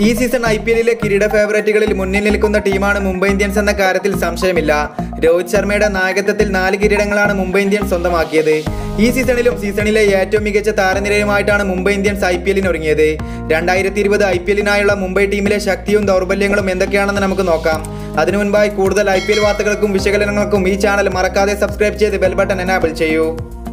ഈ season I P എല്ലിലെ കിരീട ഫേവറേറ്റുകളിൽ മുന്നിൽ നിൽക്കുന്ന ടീമാണ് മുംബൈ ഇന്ത്യൻസ് എന്ന കാര്യത്തിൽ സംശയമില്ല രോഹിത് ശർമ്മയുടെ നായകത്വത്തിൽ നാല് കിരീടങ്ങളാണ് മുംബൈ ഇന്ത്യൻസ് സ്വന്തമാക്കിയത് ഈ സീസണിലും സീസണിലെ ഏറ്റവും മികച്ച താരനിരയുമായിട്ടാണ് മുംബൈ ഇന്ത്യൻസ് ഐ പി എല്ലിന് ഒരുങ്ങിയത് രണ്ടായിരത്തി ഇരുപത് ഐ പി എല്ലിനായുള്ള മുംബൈ ടീമിലെ ശക്തിയും ദൗർബല്യങ്ങളും എന്തൊക്കെയാണെന്ന് നമുക്ക് നോക്കാം അതിനു മുൻപായി കൂടുതൽ ഐ പി എൽ വാർത്തകൾക്കും വിശകലനങ്ങൾക്കും ഈ ചാനൽ മറക്കാതെ സബ്സ്ക്രൈബ് ചെയ്ത് ബെൽ ബട്ടൺ എനാബിൾ ചെയ്യൂ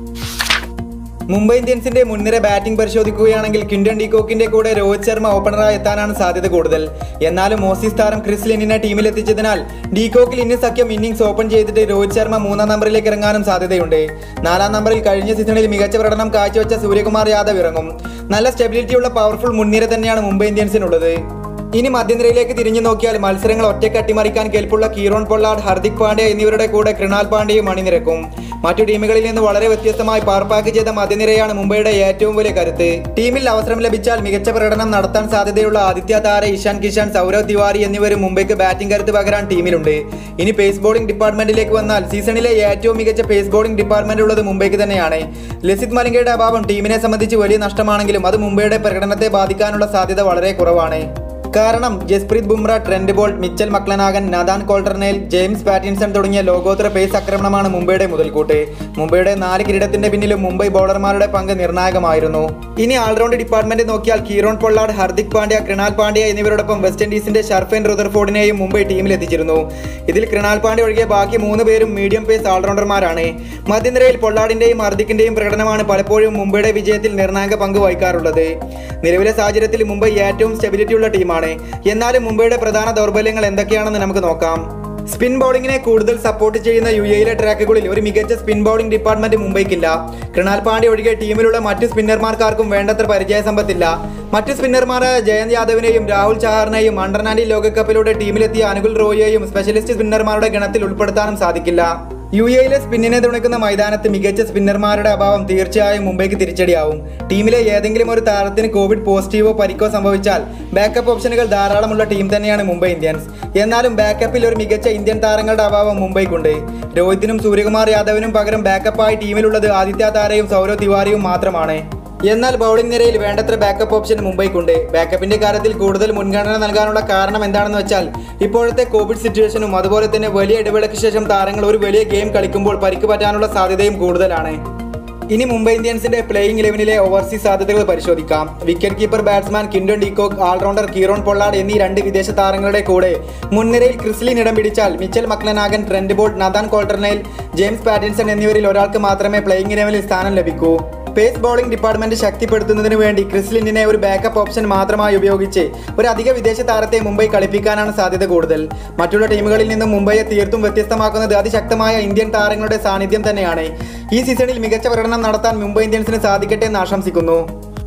മുംബൈ ഇന്ത്യൻസിന്റെ മുൻനിര ബാറ്റിംഗ് പരിശോധിക്കുകയാണെങ്കിൽ ക്വിന്റൺ ഡീകോക്കിന്റെ കൂടെ രോഹിത് ശർമ്മ ഓപ്പണറായി എത്താനാണ് സാധ്യത കൂടുതൽ എന്നാലും ഓസീസ് താരം ക്രിസ് ലിനിനെ ടീമിലെത്തിച്ചതിനാൽ ഡീകോക്കിൽ ഇന്ന് സഖ്യം ഇന്നിംഗ്സ് ഓപ്പൺ ചെയ്തിട്ട് രോഹിത് ശർമ്മ മൂന്നാം നമ്പറിലേക്ക് ഇറങ്ങാനും സാധ്യതയുണ്ട് നാലാം നമ്പറിൽ കഴിഞ്ഞ സീസണിൽ മികച്ച പ്രകടനം കാഴ്ചവെച്ച സൂര്യകുമാർ യാദവ് ഇറങ്ങും നല്ല സ്റ്റെബിലിറ്റിയുള്ള പവർഫുൾ മുൻനിര തന്നെയാണ് മുംബൈ ഇന്ത്യൻസിനുള്ളത് ഇനി മധ്യനിരയിലേക്ക് തിരിഞ്ഞു നോക്കിയാൽ മത്സരങ്ങൾ ഒറ്റയ്ക്ക് അട്ടിമറിക്കാൻ കെൽപ്പുള്ള കീറോൺ പൊള്ളാഡ് ഹർദിക് പാണ്ഡ്യ എന്നിവരുടെ കൂടെ കൃണാൽ പാണ്ഡ്യയും അണിനിരക്കും മറ്റു ടീമുകളിൽ നിന്ന് വളരെ വ്യത്യസ്തമായി പാർപ്പാക്ക് ചെയ്ത മധ്യനിരയാണ് മുംബൈയുടെ ഏറ്റവും വലിയ കരുത്ത് ടീമിൽ അവസരം ലഭിച്ചാൽ മികച്ച പ്രകടനം നടത്താൻ സാധ്യതയുള്ള ആദിത്യ താര ഇഷാൻ കിഷാൻ സൗരവ് തിവാരി എന്നിവരും മുംബൈക്ക് ബാറ്റിംഗ് കരുത്ത് പകരാൻ ടീമിലുണ്ട് ഇനി പേസ് ബോളിംഗ് ഡിപ്പാർട്ട്മെന്റിലേക്ക് വന്നാൽ സീസണിലെ ഏറ്റവും മികച്ച പേസ് ബോളിംഗ് ഡിപ്പാർട്ട്മെന്റ് ഉള്ളത് മുംബൈക്ക് തന്നെയാണ് ലസിത് മലിംഗയുടെ അഭാവം ടീമിനെ സംബന്ധിച്ച് വലിയ നഷ്ടമാണെങ്കിലും അത് മുംബൈയുടെ പ്രകടനത്തെ ബാധിക്കാനുള്ള സാധ്യത വളരെ കുറവാണ് കാരണം Jasprit Bumrah Trent Boult Mitchell McClenaghan Nathan Coulter Nile James Pattinson തുടങ്ങിയ ലോകോത്തര പേസ് ആക്രമണമാണ് മുംബൈയുടെ മുതൽക്കൂട്ട് മുംബൈയുടെ നാല് കിരീടത്തിന്റെ പിന്നിലും മുംബൈ ബൗളർമാരുടെ പങ്ക് നിർണായകമായിരുന്നു ഇനി ആൾറൗണ്ട് ഡിപ്പാർട്ട്മെന്റ് നോക്കിയാൽ കീറോൺ പൊള്ളാഡ് ഹർദിക് പാണ്ഡ്യ കൃണാൽ പാണ്ഡ്യ എന്നിവരോടൊപ്പം വെസ്റ്റ് ഇൻഡീസിന്റെ ഷർഫൻ റുദർഫോർഡിനെയും മുംബൈ ടീമിൽ എത്തിച്ചിരുന്നു ഇതിൽ കൃണാൽ പാണ്ഡ്യ ഒഴികെ ബാക്കി മൂന്ന് പേരും മീഡിയം പേസ് ഓൾറൗണ്ടർമാരാണ് മധ്യനിരയിൽ പൊള്ളാഡിന്റെയും ഹർദിക്കിന്റെയും പ്രകടനമാണ് പലപ്പോഴും മുംബൈയുടെ വിജയത്തിൽ നിർണായക പങ്ക് വഹിക്കാറുള്ളത് നിലവിലെ സാഹചര്യത്തിൽ മുംബൈ ഏറ്റവും സ്റ്റെബിലിറ്റിയുള്ള ടീമാണ് എന്നാലും മുംബൈയുടെ പ്രധാന ദൗർബല്യങ്ങൾ എന്തൊക്കെയാണെന്ന് നമുക്ക് നോക്കാം സ്പിൻ ബൗളിങ്ങിനെ കൂടുതൽ സപ്പോർട്ട് ചെയ്യുന്ന യു എയിലെ ട്രാക്കുകളിൽ ഒരു മികച്ച സ്പിൻ ബൗളിംഗ് ഡിപ്പാർട്ട്മെന്റ് മുംബൈക്കില്ല കൃണാൽ പാണ്ഡ്യ ഒഴികെ ടീമിലുള്ള മറ്റു സ്പിന്നർമാർക്കാർക്കും വേണ്ടത്ര പരിചയ സമ്പത്തില്ല മറ്റു സ്പിന്നർമാരായ ജയന്ത് യാദവിനെയും രാഹുൽ ചഹാറിനെയും അണ്ടർ നയൻറ്റീൻ ലോകകപ്പിലൂടെ ടീമിലെത്തിയ അനുകുൽ റോയിയെയും സ്പെഷ്യലിസ്റ്റ് സ്പിന്നർമാരുടെ ഗണത്തിൽ ഉൾപ്പെടുത്താനും സാധിക്കില്ല യു എയിലെ സ്പിന്നിനെ തുണയ്ക്കുന്ന മൈതാനത്ത് മികച്ച സ്പിന്നർമാരുടെ അഭാവം തീർച്ചയായും മുംബൈക്ക് തിരിച്ചടിയാവും ടീമിലെ ഏതെങ്കിലും ഒരു താരത്തിന് കോവിഡ് പോസിറ്റീവോ പരിക്കോ സംഭവിച്ചാൽ ബാക്കപ്പ് ഓപ്ഷനുകൾ ധാരാളമുള്ള ടീം തന്നെയാണ് മുംബൈ ഇന്ത്യൻസ് എന്നാലും ബാക്കപ്പിൽ ഒരു മികച്ച ഇന്ത്യൻ താരങ്ങളുടെ അഭാവം മുംബൈക്കുണ്ട് രോഹിത്തിനും സൂര്യകുമാർ യാദവിനും പകരം ബാക്കപ്പായി ടീമിലുള്ളത് ആദിത്യ താരയും സൗരവ് തിവാരിയും മാത്രമാണ് എന്നാൽ ബൗളിംഗ് നിരയിൽ വേണ്ടത്ര ബാക്കപ്പ് ഓപ്ഷൻ മുംബൈക്കുണ്ട് ബാക്കപ്പിന്റെ കാര്യത്തിൽ കൂടുതൽ മുൻഗണന നൽകാനുള്ള കാരണം എന്താണെന്ന് വെച്ചാൽ ഇപ്പോഴത്തെ കോവിഡ് സിറ്റുവേഷനും അതുപോലെ തന്നെ വലിയ ഇടവേളയ്ക്ക് ശേഷം താരങ്ങൾ ഒരു വലിയ ഗെയിം കളിക്കുമ്പോൾ പരിക്ക് പറ്റാനുള്ള സാധ്യതയും കൂടുതലാണ് ഇനി മുംബൈ ഇന്ത്യൻസിന്റെ പ്ലേയിങ് ഇലവനിലെ ഓവർസീസ് സാധ്യതകൾ പരിശോധിക്കാം wicket keeper batsman Quinton de Kock all rounder Kieron Pollard എന്നീ രണ്ട് വിദേശ താരങ്ങളുടെ കൂടെ മുൻനിരയിൽ ക്രിസ്ലിൻ ഇടം പിടിച്ചാൽ Mitchell McClenaghan Trent Boult Nathan Coulter Nile James Pattinson എന്നിവരിൽ ഒരാൾക്ക് മാത്രമേ പ്ലേയിങ് ഇലവനിൽ സ്ഥാനം ലഭിക്കൂ പേസ് ബൗളിംഗ് ഡിപ്പാർട്ട്മെന്റ് ശക്തിപ്പെടുത്തുന്നതിന് വേണ്ടി ക്രിസ് ലിന്നിനെ ഒരു ബാക്കപ്പ് ഓപ്ഷൻ മാത്രമായി ഉപയോഗിച്ച് ഒരു അധിക വിദേശ താരത്തെ മുംബൈ കളിപ്പിക്കാനാണ് സാധ്യത കൂടുതൽ മറ്റുള്ള ടീമുകളിൽ നിന്നും മുംബൈയെ തീർത്തും വ്യത്യസ്തമാക്കുന്നത് അതിശക്തമായ ഇന്ത്യൻ താരങ്ങളുടെ സാന്നിധ്യം തന്നെയാണ് ഈ സീസണിൽ മികച്ച പ്രകടനം നടത്താൻ മുംബൈ ഇന്ത്യൻസിന് സാധിക്കട്ടെ എന്ന് ആശംസിക്കുന്നു